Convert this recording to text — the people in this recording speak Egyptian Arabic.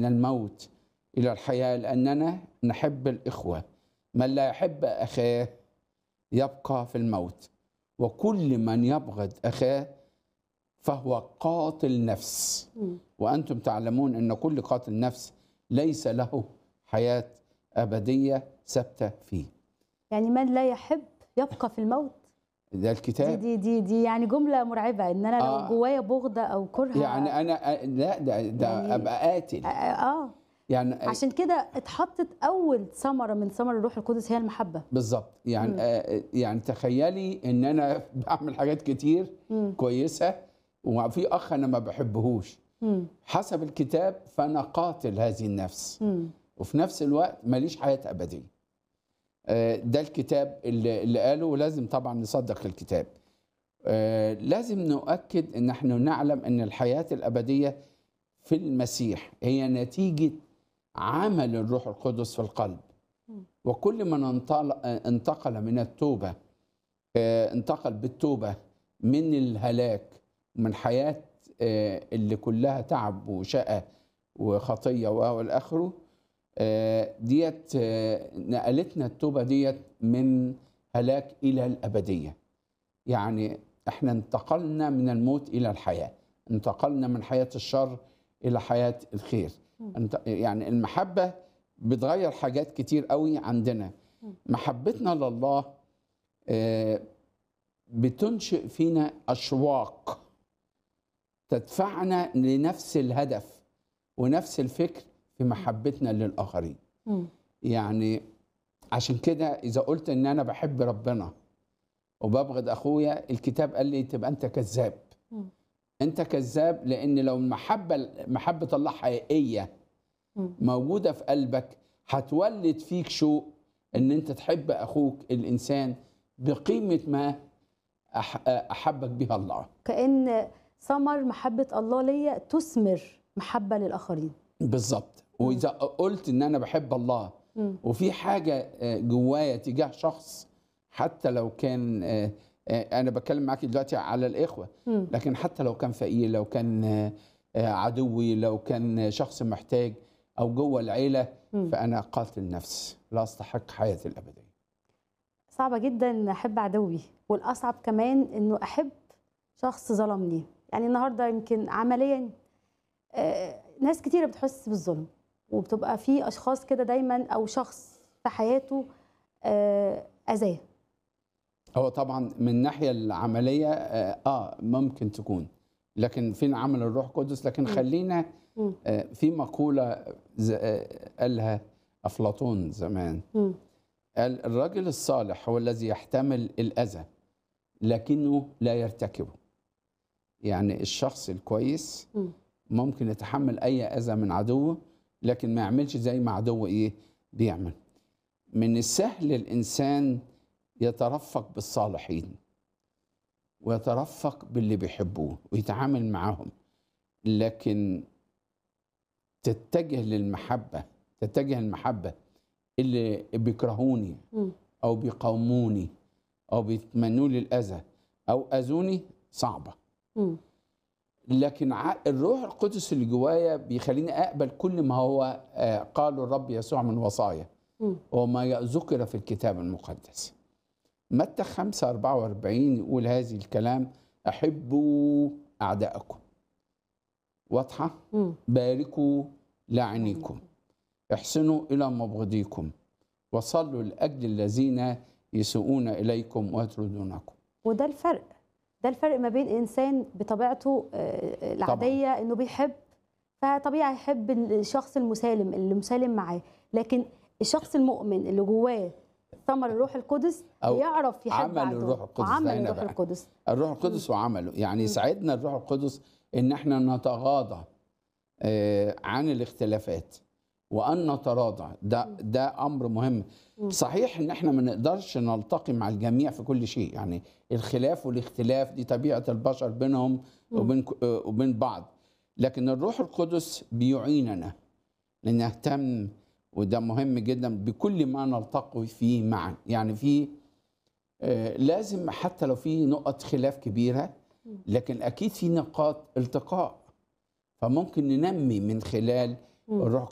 من الموت إلى الحياة لأننا نحب الإخوة من لا يحب أخاه يبقى في الموت وكل من يبغض أخاه فهو قاتل نفس مم. وأنتم تعلمون أن كل قاتل نفس ليس له حياة أبدية ثابتة فيه يعني من لا يحب يبقى في الموت ده دي الكتاب دي دي, دي يعني جمله مرعبه ان انا لو آه. جوايا بغضه او كره يعني أنا لا ده, ده يعني- أبقى قاتل اه, آه. يعني عشان كده اتحطت اول ثمره من ثمر الروح القدس هي المحبه بالظبط يعني آه يعني تخيلي ان انا بعمل حاجات كتير مم. كويسه وفي اخ انا ما بحبهوش مم. حسب الكتاب فانا قاتل هذه النفس مم. وفي نفس الوقت ماليش حياه ابديه آه، ده الكتاب اللي, اللي قاله ولازم طبعا نصدق الكتاب آه، لازم نؤكد ان احنا نعلم ان الحياه الابديه في المسيح هي نتيجه عمل الروح القدس في القلب وكل من انطل- انتقل من التوبه آه، انتقل بالتوبه من الهلاك من حياه آه، اللي كلها تعب وشقى وخطيه والى اخره آه، ديت آه، نقلتنا التوبه ديت من هلاك الى الابديه يعني احنا انتقلنا من الموت الى الحياه انتقلنا من حياه الشر الى حياه الخير انت يعني المحبه بتغير حاجات كتير قوي عندنا محبتنا لله آه، بتنشئ فينا اشواق تدفعنا لنفس الهدف ونفس الفكر في محبتنا للاخرين مم. يعني عشان كده اذا قلت ان انا بحب ربنا وببغض اخويا الكتاب قال لي تبقى انت كذاب مم. انت كذاب لان لو المحبه محبه الله حقيقيه مم. موجوده في قلبك هتولد فيك شوق ان انت تحب اخوك الانسان بقيمه ما أح- احبك بها الله كان ثمر محبه الله ليا تثمر محبه للاخرين بالظبط واذا قلت ان انا بحب الله مم. وفي حاجه آه، جوايا تجاه شخص حتى لو كان آه، آه، انا بتكلم معاك دلوقتي على الاخوه مم. لكن حتى لو كان فقير لو كان آه، آه، عدوي لو كان شخص محتاج او جوه العيله مم. فانا قاتل نفس لا استحق حياتي الابديه صعبه جدا احب عدوي والاصعب كمان انه احب شخص ظلمني يعني النهارده يمكن عمليا آه، ناس كتيره بتحس بالظلم وبتبقى في اشخاص كده دايما او شخص في حياته آه، اذاه هو طبعا من الناحيه العمليه اه آه، ممكن تكون لكن فين عمل الروح القدس لكن خلينا مم. آه، في مقوله ز- آه، قالها افلاطون زمان مم. قال الرجل الصالح هو الذي يحتمل الأذى لكنه لا يرتكبه يعني الشخص الكويس مم. ممكن يتحمل أي أذى من عدوه لكن ما يعملش زي ما عدوه إيه بيعمل من السهل الإنسان يترفق بالصالحين ويترفق باللي بيحبوه ويتعامل معاهم لكن تتجه للمحبة تتجه المحبة اللي بيكرهوني مم. او بيقاوموني او بيتمنوا لي الاذى او اذوني صعبه مم. لكن ع- الروح القدس اللي جوايا بيخليني اقبل كل ما هو آه، قاله الرب يسوع من وصايا مم. وما ذكر في الكتاب المقدس متى 5 44 يقول هذه الكلام احبوا اعداءكم واضحه مم. باركوا لاعنيكم احسنوا الى مبغضيكم وصلوا لاجل الذين يسيئون اليكم ويطردونكم وده الفرق ده الفرق ما بين انسان بطبيعته آه، العاديه انه بيحب فطبيعي يحب الشخص المسالم اللي مسالم معاه لكن الشخص المؤمن اللي جواه ثمر الروح القدس أو بيعرف يحب عمل عدوه. الروح القدس وعمل ده هنا الروح بقى. القدس الروح القدس وعمله يعني يساعدنا الروح القدس ان احنا نتغاضى آه، عن الاختلافات وان نتراضى ده ده امر مهم صحيح ان احنا ما نقدرش نلتقي مع الجميع في كل شيء يعني الخلاف والاختلاف دي طبيعه البشر بينهم وبين ك- آه، وبين بعض لكن الروح القدس بيعيننا لنهتم وده مهم جدا بكل ما نلتقي فيه معا يعني في آه، لازم حتى لو في نقط خلاف كبيره لكن اكيد في نقاط التقاء فممكن ننمي من خلال مم. الروح